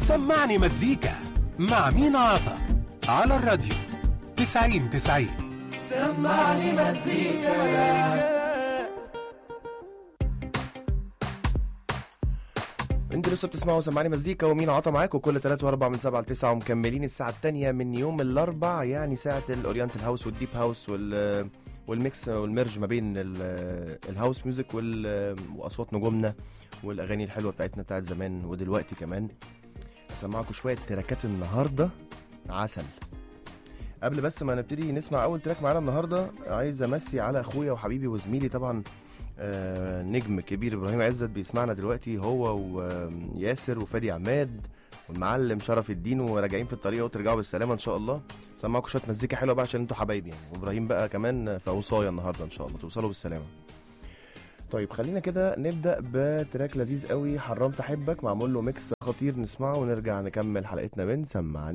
سمعني مزيكا مع مين عطا على الراديو 90 90 سمعني مزيكا انتوا لسه بتسمعوا سمعني مزيكا ومين عطا معاكم كل 3 و4 من 7 ل 9 ومكملين الساعة الثانية من يوم الأربع يعني ساعة الأورينتال هاوس والديب هاوس وال والميكس والميرج ما بين ال- الهاوس ميوزك وال- واصوات نجومنا والاغاني الحلوه بتاعتنا بتاعت زمان ودلوقتي كمان اسمعكم شويه تراكات النهارده عسل قبل بس ما نبتدي نسمع اول تراك معانا النهارده عايز امسي على اخويا وحبيبي وزميلي طبعا آه، نجم كبير ابراهيم عزت بيسمعنا دلوقتي هو وياسر وفادي عماد والمعلم شرف الدين وراجعين في الطريق وترجعوا بالسلامه ان شاء الله سمعكم شويه مزيكا حلوه بقى عشان انتوا حبايبي يعني وابراهيم بقى كمان في اوصايا النهارده ان شاء الله توصلوا بالسلامه طيب خلينا كده نبدا بتراك لذيذ قوي حرمت احبك معمول له ميكس خطير نسمعه ونرجع نكمل حلقتنا من سمعني